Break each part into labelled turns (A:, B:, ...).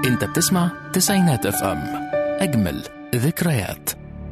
A: انت بتسمع تسعينات اف ام اجمل ذكريات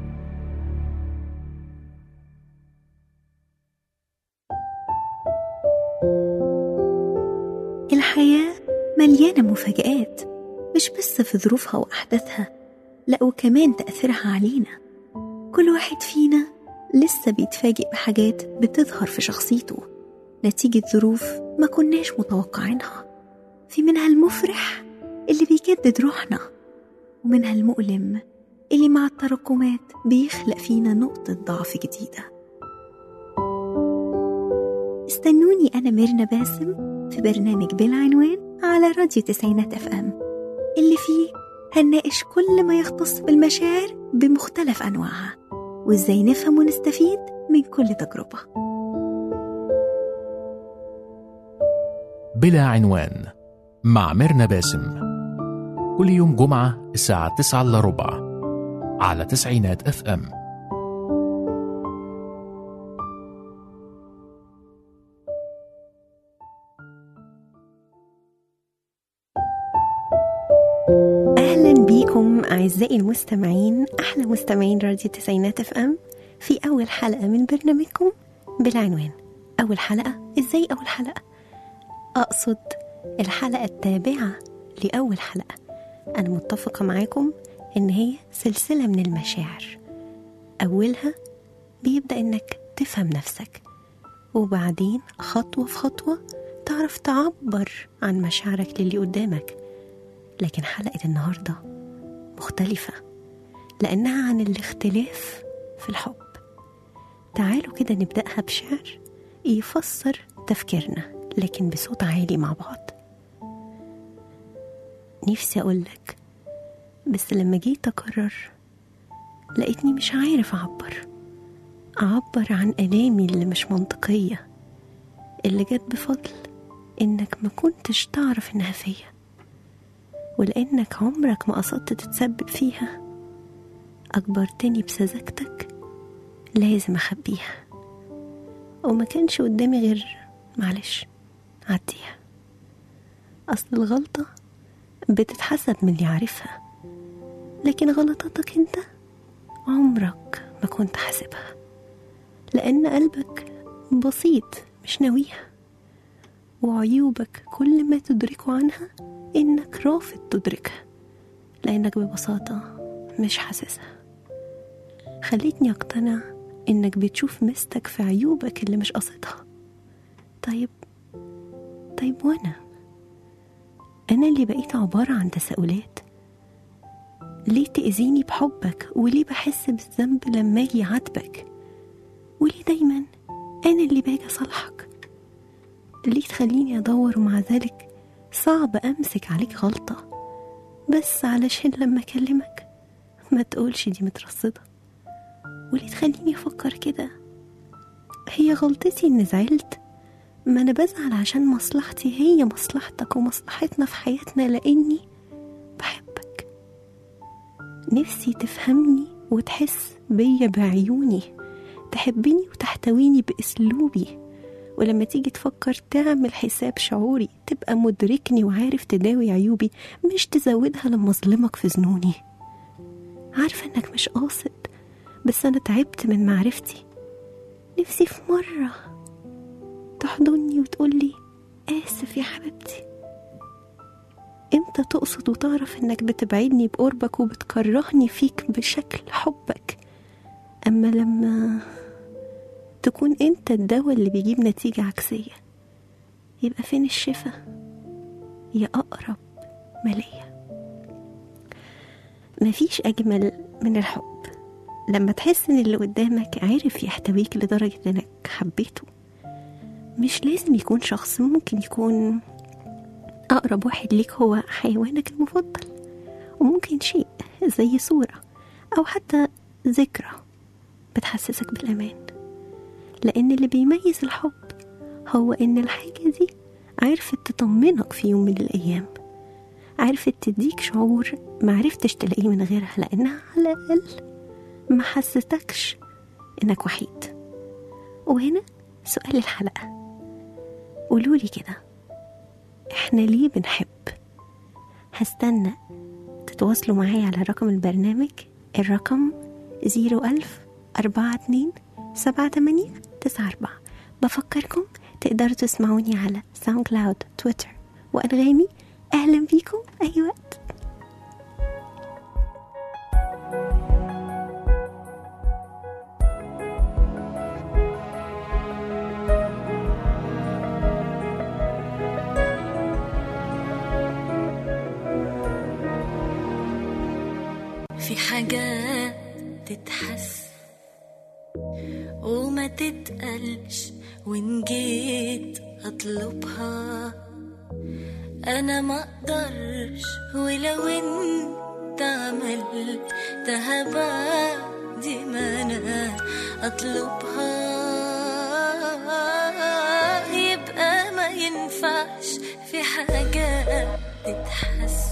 B: الحياة مليانة مفاجآت مش بس في ظروفها وأحداثها لأ وكمان تأثيرها علينا كل واحد فينا لسه بيتفاجئ بحاجات بتظهر في شخصيته نتيجة ظروف ما كناش متوقعينها في منها المفرح اللي بيجدد روحنا ومنها المؤلم اللي مع التراكمات بيخلق فينا نقطة ضعف جديدة استنوني أنا ميرنا باسم في برنامج بالعنوان على راديو تسعينات اف ام اللي فيه هنناقش كل ما يختص بالمشاعر بمختلف أنواعها وإزاي نفهم ونستفيد من كل تجربة
A: بلا عنوان مع ميرنا باسم كل يوم جمعة الساعة 9 إلا ربع على تسعينات اف ام
B: أهلا بيكم أعزائي المستمعين أحلى مستمعين راديو تسعينات اف ام في أول حلقة من برنامجكم بالعنوان أول حلقة إزاي أول حلقة؟ أقصد الحلقة التابعة لأول حلقة أنا متفقة معاكم إن هي سلسلة من المشاعر أولها بيبدأ إنك تفهم نفسك وبعدين خطوة في خطوة تعرف تعبر عن مشاعرك للي قدامك لكن حلقة النهاردة مختلفة لأنها عن الاختلاف في الحب تعالوا كده نبدأها بشعر يفسر تفكيرنا لكن بصوت عالي مع بعض نفسي أقولك بس لما جيت أقرر لقيتني مش عارف أعبر أعبر عن آلامي اللي مش منطقية اللي جت بفضل إنك ما كنتش تعرف إنها فيا ولأنك عمرك ما قصدت تتسبب فيها أجبرتني بسذاجتك لازم أخبيها وما كانش قدامي غير معلش عديها أصل الغلطة بتتحسب من اللي عارفها لكن غلطاتك انت عمرك ما كنت حاسبها لأن قلبك بسيط مش ناويها وعيوبك كل ما تدركه عنها إنك رافض تدركها لأنك ببساطة مش حاسسها خليتني أقتنع إنك بتشوف مستك في عيوبك اللي مش قصدها طيب طيب وأنا أنا اللي بقيت عبارة عن تساؤلات ليه تأذيني بحبك وليه بحس بالذنب لما أجي عاتبك وليه دايما أنا اللي باجي أصالحك ليه تخليني أدور ومع ذلك صعب أمسك عليك غلطة بس علشان لما أكلمك ما تقولش دي مترصدة وليه تخليني أفكر كده هي غلطتي إني زعلت ما أنا بزعل عشان مصلحتي هي مصلحتك ومصلحتنا في حياتنا لأني بحبك نفسي تفهمني وتحس بيا بعيوني تحبني وتحتويني بأسلوبي ولما تيجي تفكر تعمل حساب شعوري تبقى مدركني وعارف تداوي عيوبي مش تزودها لما اظلمك في ذنوني عارفة انك مش قاصد بس انا تعبت من معرفتي نفسي في مرة تحضني وتقولي آسف يا حبيبتي امتى تقصد وتعرف انك بتبعدني بقربك وبتكرهني فيك بشكل حبك اما لما تكون انت الدواء اللي بيجيب نتيجة عكسية يبقى فين الشفا يا أقرب ما ليا مفيش أجمل من الحب لما تحس إن اللي قدامك عارف يحتويك لدرجة إنك حبيته مش لازم يكون شخص ممكن يكون أقرب واحد ليك هو حيوانك المفضل وممكن شيء زي صورة أو حتى ذكرى بتحسسك بالأمان لأن اللي بيميز الحب هو إن الحاجة دي عرفت تطمنك في يوم من الأيام عرفت تديك شعور معرفتش تلاقيه من غيرها لأنها على الأقل ما حستكش إنك وحيد وهنا سؤال الحلقة قولولي كده إحنا ليه بنحب هستنى تتواصلوا معايا على رقم البرنامج الرقم زيرو ألف أربعة اتنين سبعة تمانية تسعة أربعة بفكركم تقدروا تسمعوني على ساوند كلاود تويتر وأنغامي أهلا بيكم أي وقت
C: في حاجات تتحس وما تتقلش وإن جيت أطلبها أنا ما أقدرش ولو أنت عملتها بعد ما أنا أطلبها يبقى ما ينفعش في حاجات تتحس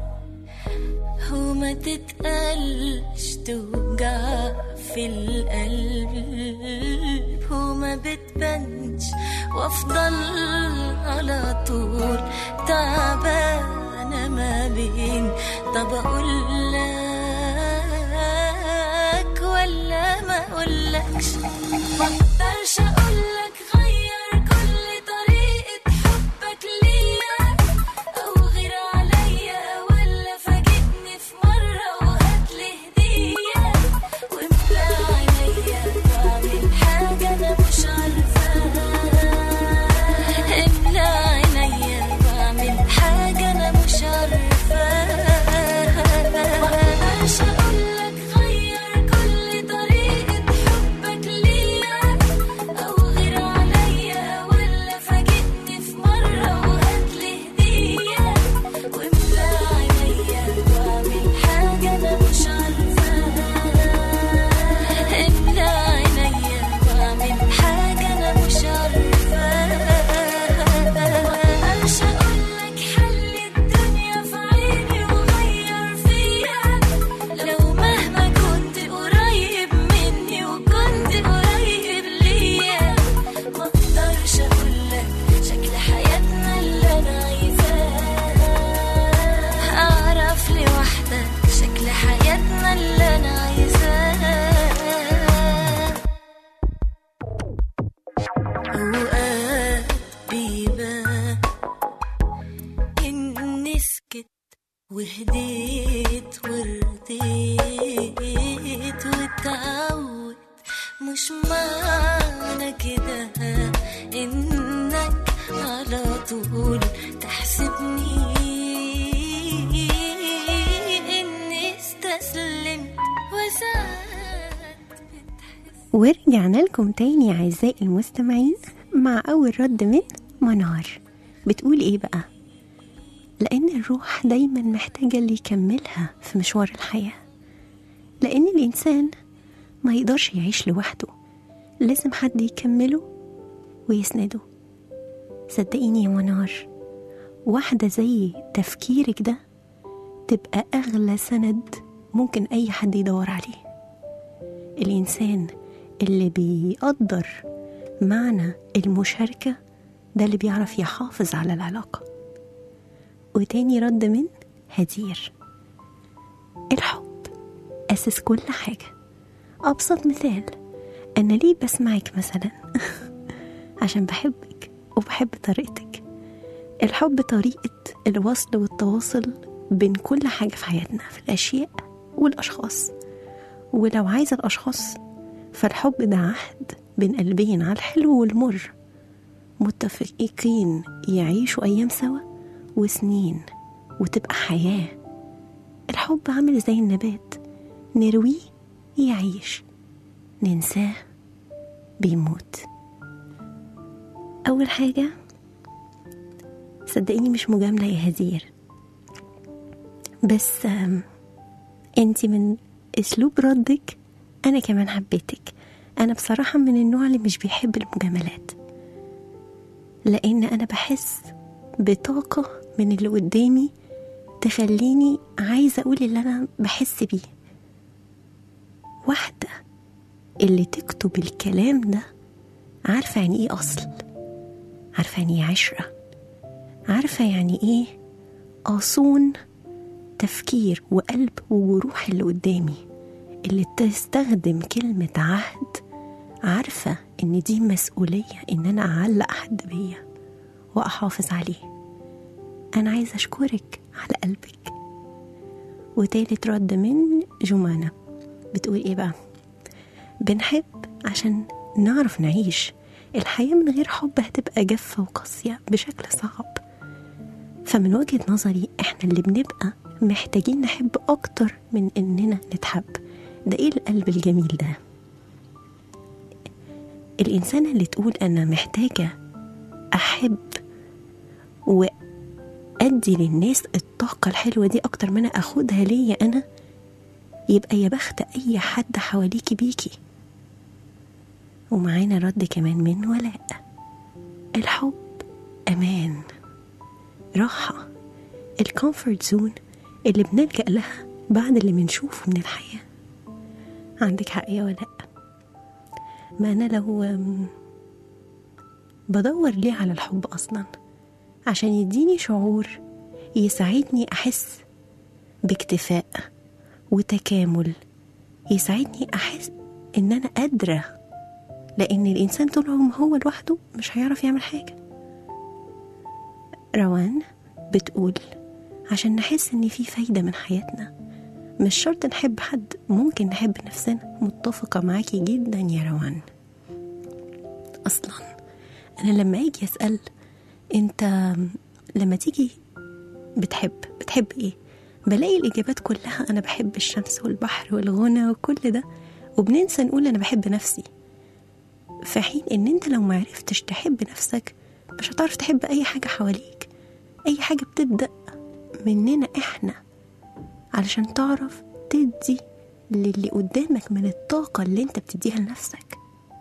C: وما تتقلش توجع في القلب وما بتبانش وافضل على طول تعبانة ما بين طب اقول لك ولا ما اقولكش ما اقدرش اقولك غير كل طريقة حبك ليا او غير عليا ولا فاجئني في مرة وهاتلي هدية واملى عينيا واعمل حاجة انا مش عارفاها املى عينيا واعمل حاجة انا مش عارفاها مقدرش اقولك غير كل طريقة حبك ليا او غير عليا ولا فاجئني في مرة وهاتلي هدية واملى عينيا واعمل حاجة انا مش عارفاها املى عينيا واعمل حاجة انا مش عارفاها مقدرش اقولك حل الدنيا في عيني وغير فيا لو مهما كنت قريب مني وكنت قريب ليا ما اقدرش اقولك شكل حياتنا اللي انا عايزاه اعرف لوحدك شكل حياتنا اللي انا عايزاه اوقات بيبان اني سكت وهديت ورديت واتعود مش معنى كده انك على طول تحسبني اني استسلمت وساعات بتحس
B: ورجعنا لكم تاني أعزائي المستمعين مع أول رد من منار بتقول إيه بقى؟ لأن الروح دايما محتاجة اللي يكملها في مشوار الحياة لأن الإنسان ما يقدرش يعيش لوحده لازم حد يكمله ويسنده صدقيني يا منار واحدة زي تفكيرك ده تبقى أغلى سند ممكن أي حد يدور عليه الإنسان اللي بيقدر معنى المشاركة ده اللي بيعرف يحافظ على العلاقة وتاني رد من هدير الحب أساس كل حاجة أبسط مثال أنا ليه بسمعك مثلا عشان بحبك وبحب طريقتك الحب طريقة الوصل والتواصل بين كل حاجة في حياتنا في الأشياء والأشخاص ولو عايزة الأشخاص فالحب ده عهد بين قلبين على الحلو والمر متفقين يعيشوا أيام سوا وسنين وتبقى حياة الحب عامل زي النبات نرويه يعيش ننساه بيموت أول حاجة صدقيني مش مجاملة يا هزير بس آم، انتي من اسلوب ردك انا كمان حبيتك انا بصراحة من النوع اللي مش بيحب المجاملات لان انا بحس بطاقة من اللي قدامي تخليني عايزة اقول اللي انا بحس بيه واحدة اللي تكتب الكلام ده عارفة يعني ايه اصل عارفة يعني ايه عشرة عارفة يعني ايه أصون تفكير وقلب وجروح اللي قدامي اللي تستخدم كلمة عهد عارفة إن دي مسؤولية إن أنا أعلق حد بيا وأحافظ عليه أنا عايزة أشكرك على قلبك وتالت رد من جمانة بتقول إيه بقى بنحب عشان نعرف نعيش الحياة من غير حب هتبقى جافة وقاسية بشكل صعب فمن وجهة نظري احنا اللي بنبقى محتاجين نحب أكتر من إننا نتحب ده إيه القلب الجميل ده الإنسانة اللي تقول أنا محتاجة أحب وأدي للناس الطاقة الحلوة دي أكتر ما أنا أخدها ليا أنا يبقى يا بخت أي حد حواليكي بيكي ومعانا رد كمان من ولاء الحب أمان راحة الكومفورت زون اللي بنلجأ لها بعد اللي بنشوفه من الحياة عندك حق يا ولاء ما أنا لو أم، بدور ليه على الحب أصلا عشان يديني شعور يساعدني أحس باكتفاء وتكامل يساعدني أحس إن أنا قادرة لأن الإنسان طول عمره هو لوحده مش هيعرف يعمل حاجة روان بتقول عشان نحس إن في فايدة من حياتنا مش شرط نحب حد ممكن نحب نفسنا متفقة معاكي جدا يا روان أصلا أنا لما أجي أسأل أنت لما تيجي بتحب بتحب إيه بلاقي الإجابات كلها أنا بحب الشمس والبحر والغنى وكل ده وبننسى نقول أنا بحب نفسي في حين إن أنت لو معرفتش تحب نفسك مش هتعرف تحب أي حاجة حواليك أي حاجة بتبدأ مننا إحنا علشان تعرف تدي للي قدامك من الطاقة اللي انت بتديها لنفسك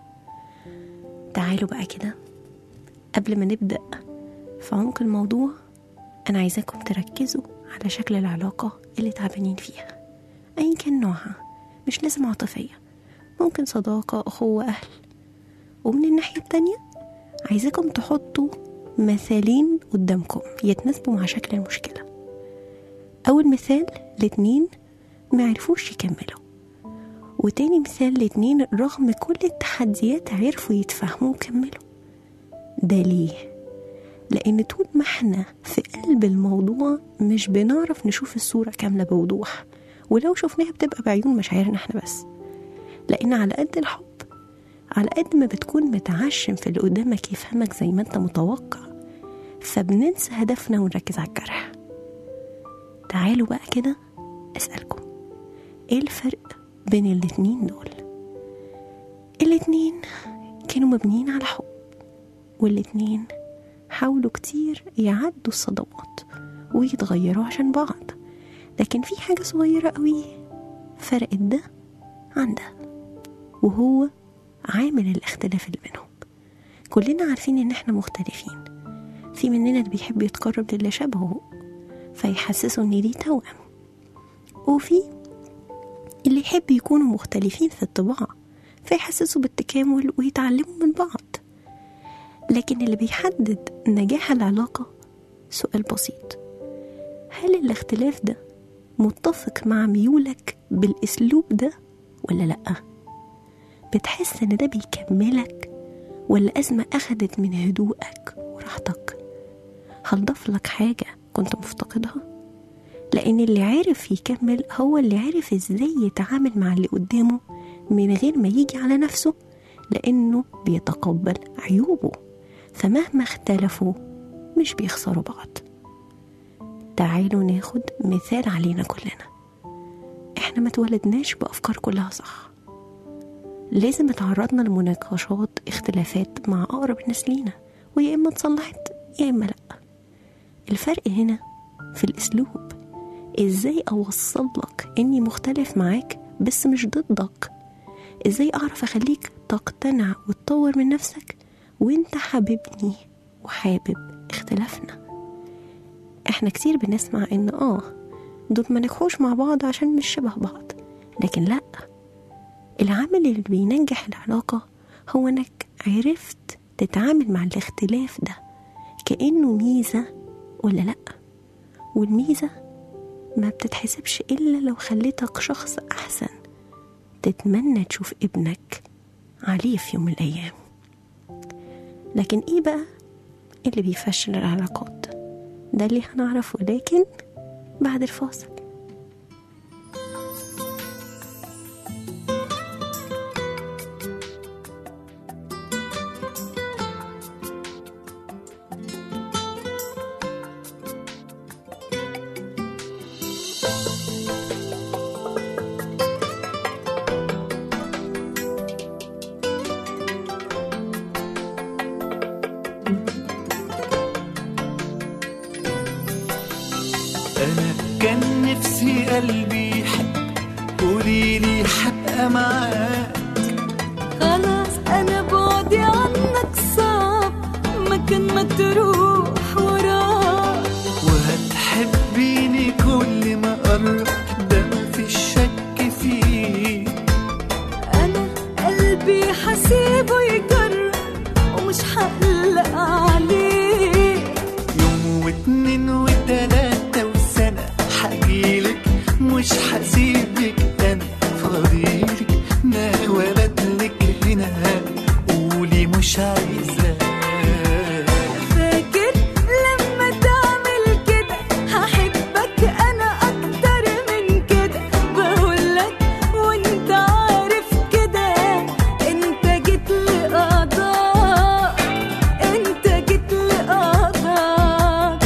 B: تعالوا بقى كده قبل ما نبدأ في عمق الموضوع أنا عايزاكم تركزوا على شكل العلاقة اللي تعبانين فيها أيا كان نوعها مش لازم عاطفية ممكن صداقة أخوة أهل ومن الناحية التانية عايزاكم تحطوا مثالين قدامكم يتناسبوا مع شكل المشكلة أول مثال الاتنين معرفوش يكملوا وتاني مثال الاتنين رغم كل التحديات عرفوا يتفاهموا وكملوا ده ليه؟ لأن طول ما احنا في قلب الموضوع مش بنعرف نشوف الصورة كاملة بوضوح ولو شفناها بتبقى بعيون مشاعرنا احنا بس لأن على قد الحب على قد ما بتكون متعشم في اللي قدامك يفهمك زي ما انت متوقع فبننسى هدفنا ونركز على الجرح تعالوا بقى كده أسألكم إيه الفرق بين الاتنين دول الاتنين كانوا مبنيين على حب والاتنين حاولوا كتير يعدوا الصدمات ويتغيروا عشان بعض لكن في حاجة صغيرة قوي فرقت ده عن ده وهو عامل الاختلاف اللي بينهم كلنا عارفين ان احنا مختلفين في مننا اللي بيحب يتقرب للي شبهه فيحسسوا ان دي توأم وفي اللي يحب يكونوا مختلفين في الطباع فيحسسوا بالتكامل ويتعلموا من بعض لكن اللي بيحدد نجاح العلاقة سؤال بسيط هل الاختلاف ده متفق مع ميولك بالاسلوب ده ولا لأ بتحس ان ده بيكملك ولا أزمة أخدت من هدوءك وراحتك هل ضاف لك حاجة كنت مفتقدها لأن اللي عارف يكمل هو اللي عارف ازاي يتعامل مع اللي قدامه من غير ما يجي على نفسه لأنه بيتقبل عيوبه فمهما اختلفوا مش بيخسروا بعض تعالوا ناخد مثال علينا كلنا احنا ما اتولدناش بأفكار كلها صح لازم اتعرضنا لمناقشات اختلافات مع أقرب الناس لينا ويا إما اتصلحت يا إما لأ الفرق هنا في الأسلوب إزاي أوصل لك إني مختلف معاك بس مش ضدك إزاي أعرف أخليك تقتنع وتطور من نفسك وإنت حاببني وحابب اختلافنا إحنا كتير بنسمع إن آه دول ما نجحوش مع بعض عشان مش شبه بعض لكن لأ العامل اللي بينجح العلاقة هو إنك عرفت تتعامل مع الاختلاف ده كأنه ميزة ولا لأ والميزة ما بتتحسبش إلا لو خليتك شخص أحسن تتمنى تشوف ابنك عليه في يوم من الأيام لكن إيه بقى اللي بيفشل العلاقات ده اللي هنعرفه لكن بعد الفاصل
D: انا كان نفسي قلبي يحب قولي لي حبقى معاك
C: خلاص انا بعدي عنك صعب مكان ما تروح وراك
D: وهتحبيني كل ما قرب ده مفيش شك فيه
C: انا قلبي حسيبه يجرب ومش هقلق عليه
D: يوم واتنين وتلاتة وسنة حجيلك مش هسيبك انا فاضيلك ناوي بدلك هنا قولي مش عايزة
C: فاكر لما تعمل كده هحبك انا اكتر من كده بقولك وانت عارف كده انت جيت لقضاء انت جيت لقضاء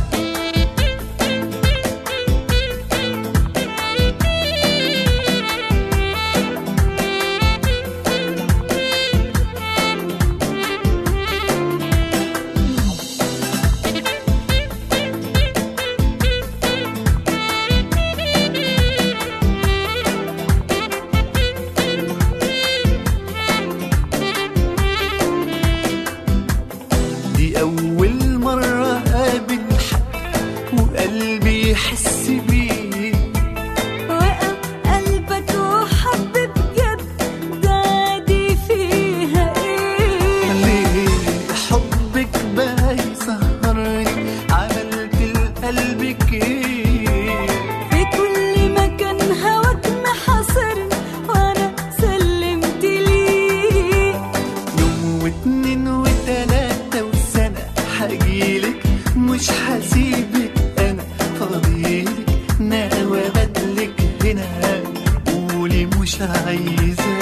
D: دي أول مرة أقابل حد وقلبي يحس بيه
C: وقع قلبك وحب بجد ده دي فيها ايه
D: ليه حبك بقى يسهرني عملت لقلبك ايه
C: في كل مكان هواك محاصرني وانا سلمت ليه
D: يوم واتنين وتلاتة وسنة هجيلك مش هسيبك أنا فاضيلك ناوي بدلك هنا قولي مش عايزة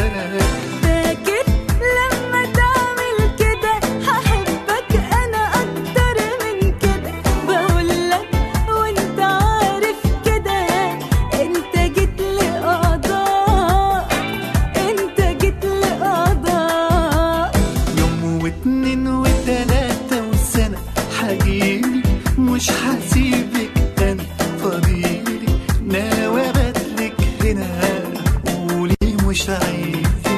C: فاكر لما تعمل كده هحبك انا اكتر من كده بقولك وانت عارف كده انت جيت لقضاء انت جيت لقضاء
D: يوم واتنين وتلاتة وسنة هجيلك مش هسيبك أنا فاضيلك ناوي بدلك هنا قولي مش عايزة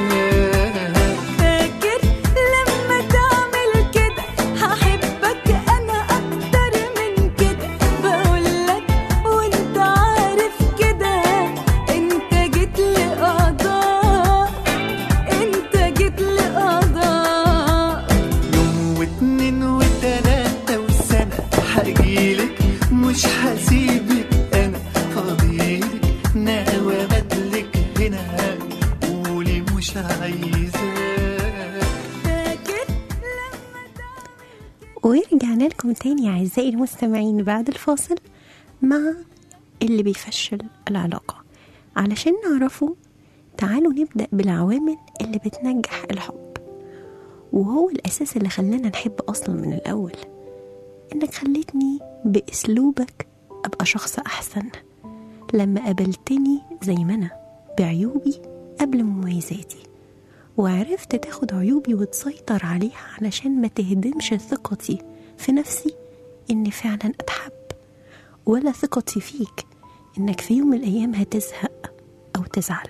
C: فاكر لما تعمل كده هحبك انا اكتر من كده بقولك وانت عارف كده انت جيت لقضاء انت جيت لقضاء
D: يوم واتنين وتلاتة وسنة هجيلك مش هسيبك أنا فاضيلك ناوي بدلك هنا قولي مش عايزة
C: فاكر لما
B: ورجعنا لكم تاني أعزائي المستمعين بعد الفاصل مع اللي بيفشل العلاقة علشان نعرفه تعالوا نبدأ بالعوامل اللي بتنجح الحب وهو الأساس اللي خلانا نحب أصلا من الأول إنك خليتني بأسلوبك أبقى شخص أحسن لما قابلتني زي ما أنا بعيوبي قبل مميزاتي وعرفت تاخد عيوبي وتسيطر عليها علشان ما تهدمش ثقتي في نفسي إني فعلا أتحب ولا ثقتي فيك إنك في يوم من الأيام هتزهق أو تزعل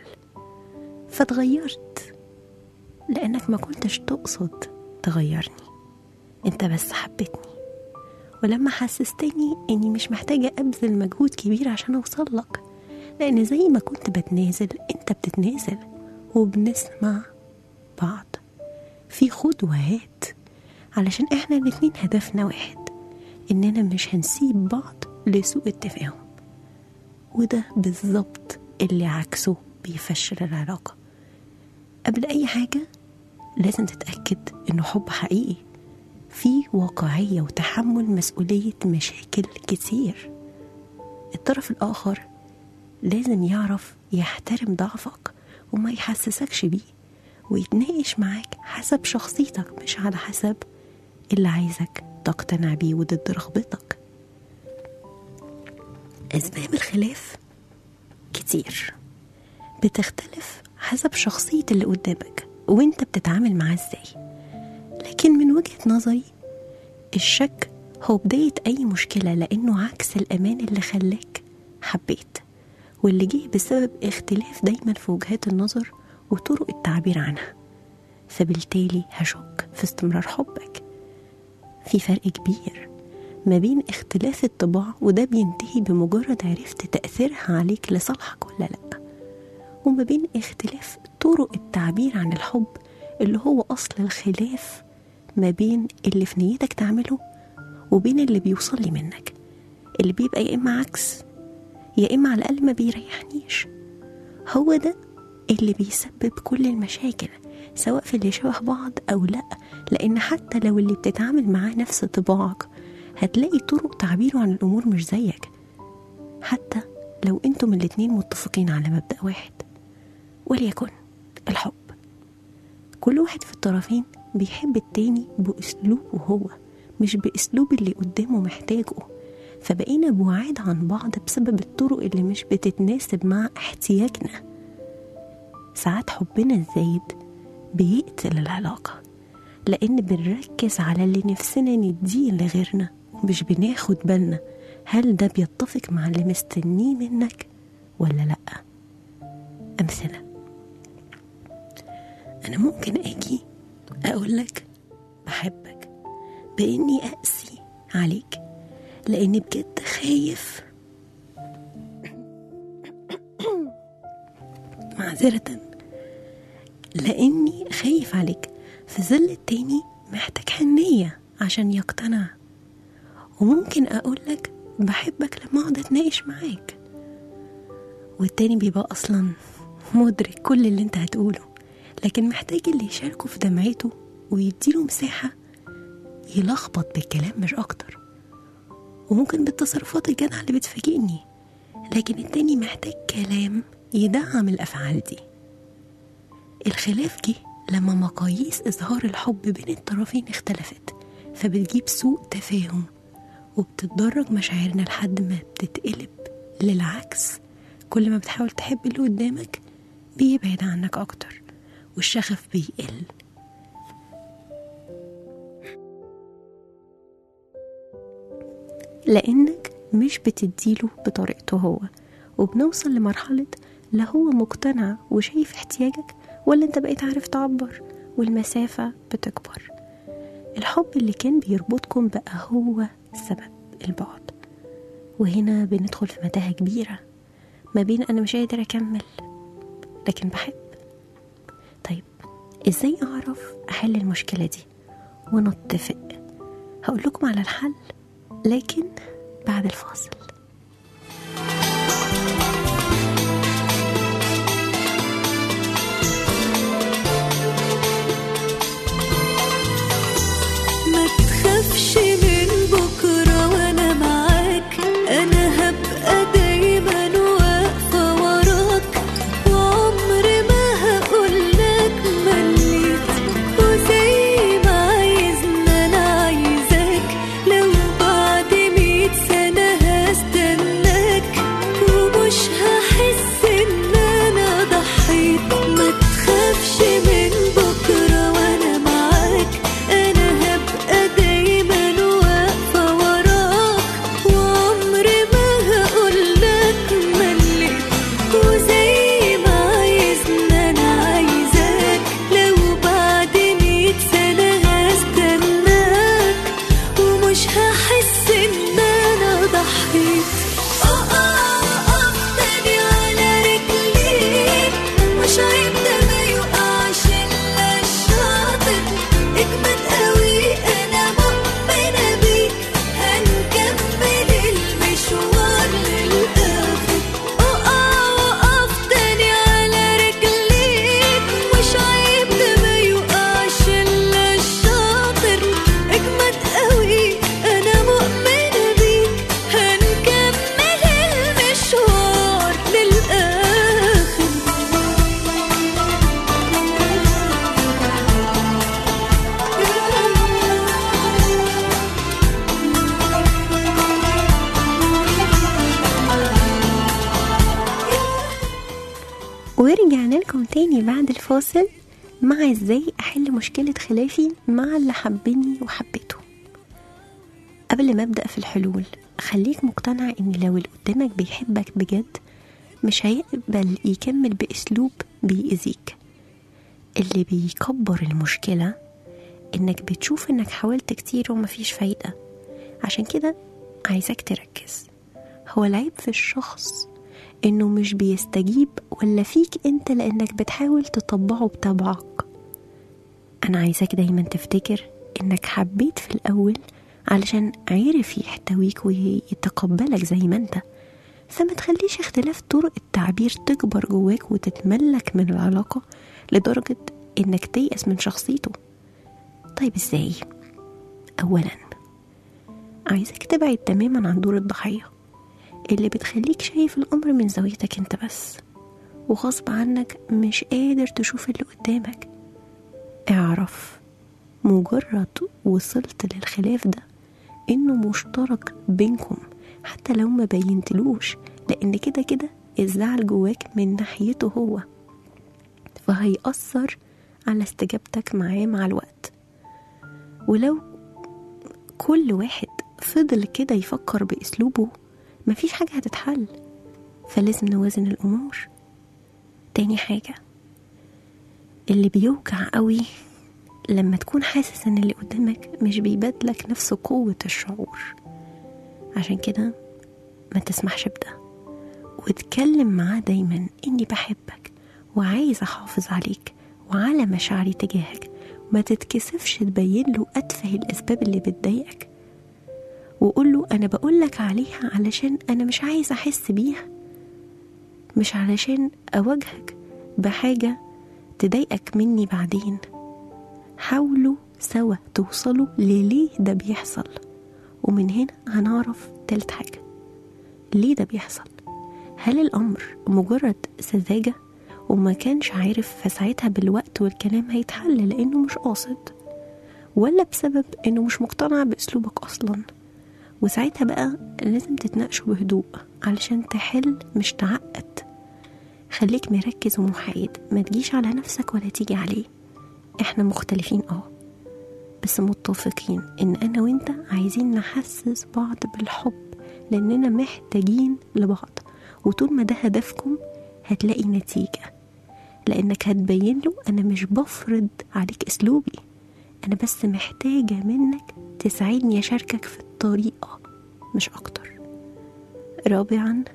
B: فتغيرت لأنك ما كنتش تقصد تغيرني أنت بس حبيتني ولما حسستني إني مش محتاجة أبذل مجهود كبير عشان أوصل لك لأن زي ما كنت بتنازل أنت بتتنازل وبنسمع بعض في خد وهات علشان احنا الاتنين هدفنا واحد اننا مش هنسيب بعض لسوء التفاهم وده بالظبط اللي عكسه بيفشل العلاقة قبل أي حاجة لازم تتأكد إنه حب حقيقي فيه واقعية وتحمل مسؤولية مشاكل كتير الطرف الآخر لازم يعرف يحترم ضعفك وما يحسسكش بيه ويتناقش معاك حسب شخصيتك مش على حسب اللي عايزك تقتنع بيه وضد رغبتك أسباب الخلاف كتير بتختلف حسب شخصية اللي قدامك وانت بتتعامل معاه ازاي لكن من وجهة نظري الشك هو بداية أي مشكلة لأنه عكس الأمان اللي خلاك حبيت واللي جه بسبب اختلاف دايما في وجهات النظر وطرق التعبير عنها فبالتالي هشك في استمرار حبك في فرق كبير ما بين اختلاف الطباع وده بينتهي بمجرد عرفت تأثيرها عليك لصالحك ولا لأ وما بين اختلاف طرق التعبير عن الحب اللي هو أصل الخلاف ما بين اللي في نيتك تعمله وبين اللي بيوصل لي منك اللي بيبقى يا إما عكس يا إما على الأقل ما بيريحنيش هو ده اللي بيسبب كل المشاكل سواء في اللي شبه بعض أو لأ لأن حتى لو اللي بتتعامل معاه نفس طباعك هتلاقي طرق تعبيره عن الأمور مش زيك حتى لو انتم الاتنين متفقين على مبدأ واحد وليكن الحب كل واحد في الطرفين بيحب التاني بأسلوبه هو مش بأسلوب اللي قدامه محتاجه فبقينا بعاد عن بعض بسبب الطرق اللي مش بتتناسب مع احتياجنا ساعات حبنا الزايد بيقتل العلاقة لأن بنركز على اللي نفسنا نديه لغيرنا ومش بناخد بالنا هل ده بيتفق مع اللي مستنيه منك ولا لأ أمثلة أنا ممكن أجي أقولك بحبك بإني أقسي عليك لأني بجد خايف معذرة لأني خايف عليك في ظل التاني محتاج حنية عشان يقتنع وممكن أقولك بحبك لما أقعد أتناقش معاك والتاني بيبقى أصلا مدرك كل اللي انت هتقوله لكن محتاج اللي يشاركه في دمعته ويديله مساحة يلخبط بالكلام مش أكتر وممكن بالتصرفات الجدعة اللي بتفاجئني لكن التاني محتاج كلام يدعم الأفعال دي الخلاف جه لما مقاييس إظهار الحب بين الطرفين اختلفت فبتجيب سوء تفاهم وبتتدرج مشاعرنا لحد ما بتتقلب للعكس كل ما بتحاول تحب اللي قدامك بيبعد عنك أكتر والشغف بيقل لأنك مش بتديله بطريقته هو وبنوصل لمرحلة لا هو مقتنع وشايف احتياجك ولا انت بقيت عارف تعبر والمسافة بتكبر الحب اللي كان بيربطكم بقى هو سبب البعد وهنا بندخل في متاهة كبيرة ما بين أنا مش قادر أكمل لكن بحب طيب إزاي أعرف أحل المشكلة دي ونتفق هقول لكم على الحل لكن بعد الفاصل
C: ما تخافش من بكرة وأنا معاك أنا هبقى دايما واقفة وراك وعمري ما هقولك مليت وزي ما عايزنا أنا عايزاك لو بعد مية سنة
B: فاصل مع ازاي احل مشكلة خلافي مع اللي حبني وحبيته قبل ما ابدأ في الحلول خليك مقتنع ان لو اللي قدامك بيحبك بجد مش هيقبل يكمل باسلوب بيأذيك اللي بيكبر المشكلة انك بتشوف انك حاولت كتير ومفيش فايدة عشان كده عايزك تركز هو العيب في الشخص انه مش بيستجيب ولا فيك انت لانك بتحاول تطبعه بطبعك انا عايزاك دايما تفتكر انك حبيت في الاول علشان عرف يحتويك ويتقبلك زي ما انت فما تخليش اختلاف طرق التعبير تكبر جواك وتتملك من العلاقة لدرجة انك تيأس من شخصيته طيب ازاي اولا عايزك تبعد تماما عن دور الضحية اللي بتخليك شايف الامر من زاويتك انت بس وغصب عنك مش قادر تشوف اللي قدامك اعرف مجرد وصلت للخلاف ده انه مشترك بينكم حتى لو ما بينتلوش لان كده كده الزعل جواك من ناحيته هو فهيأثر على استجابتك معاه مع الوقت ولو كل واحد فضل كده يفكر بأسلوبه مفيش حاجة هتتحل فلازم نوازن الأمور تاني حاجة اللي بيوجع قوي لما تكون حاسس ان اللي قدامك مش بيبادلك نفس قوة الشعور عشان كده ما تسمحش بده واتكلم معاه دايما اني بحبك وعايز احافظ عليك وعلى مشاعري تجاهك ما تتكسفش تبين له اتفه الاسباب اللي بتضايقك وقول له انا بقولك عليها علشان انا مش عايز احس بيها مش علشان اواجهك بحاجة تضايقك مني بعدين حاولوا سوا توصلوا لليه ده بيحصل ومن هنا هنعرف تالت حاجة ليه ده بيحصل هل الأمر مجرد سذاجة وما كانش عارف فساعتها بالوقت والكلام هيتحل لأنه مش قاصد ولا بسبب إنه مش مقتنع بأسلوبك أصلا وساعتها بقى لازم تتناقشوا بهدوء علشان تحل مش تعقد خليك مركز ومحايد ما تجيش على نفسك ولا تيجي عليه احنا مختلفين اه بس متفقين ان انا وانت عايزين نحسس بعض بالحب لاننا محتاجين لبعض وطول ما ده هدفكم هتلاقي نتيجة لانك هتبين له انا مش بفرض عليك اسلوبي انا بس محتاجة منك تساعدني اشاركك في الطريقة مش اكتر رابعا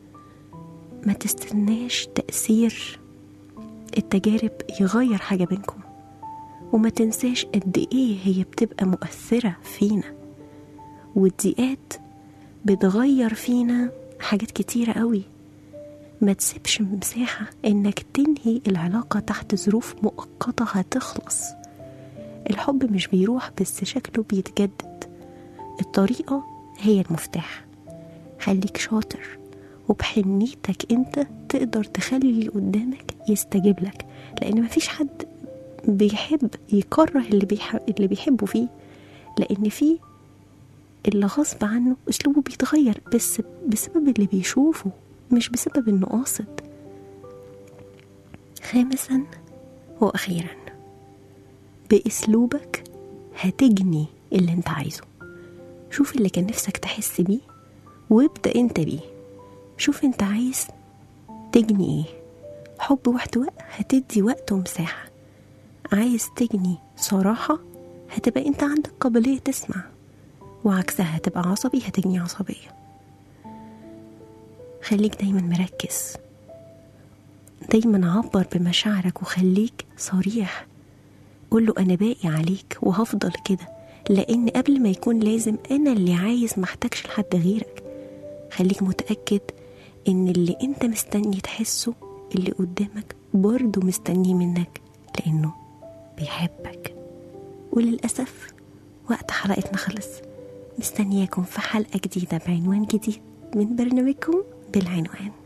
B: ما تستناش تأثير التجارب يغير حاجة بينكم وما تنساش قد ايه هي بتبقى مؤثرة فينا والضيقات بتغير فينا حاجات كتيرة قوي ما تسيبش مساحة انك تنهي العلاقة تحت ظروف مؤقتة هتخلص الحب مش بيروح بس شكله بيتجدد الطريقة هي المفتاح خليك شاطر وبحنيتك انت تقدر تخلي اللي قدامك يستجيب لك لان مفيش حد بيحب يكره اللي بيحب اللي بيحبه فيه لان في اللي غصب عنه اسلوبه بيتغير بس بسبب اللي بيشوفه مش بسبب انه قاصد خامسا واخيرا باسلوبك هتجني اللي انت عايزه شوف اللي كان نفسك تحس بيه وابدا انت بيه شوف انت عايز تجني ايه حب واحتواء هتدي وقت ومساحة عايز تجني صراحة هتبقى انت عندك قابلية تسمع وعكسها هتبقى عصبي هتجني عصبية خليك دايما مركز دايما عبر بمشاعرك وخليك صريح قوله انا باقي عليك وهفضل كده لان قبل ما يكون لازم انا اللي عايز محتاجش لحد غيرك خليك متأكد ان اللي انت مستني تحسه اللي قدامك برضه مستنيه منك لانه بيحبك وللأسف وقت حلقتنا خلص مستنياكم في حلقة جديدة بعنوان جديد من برنامجكم بالعنوان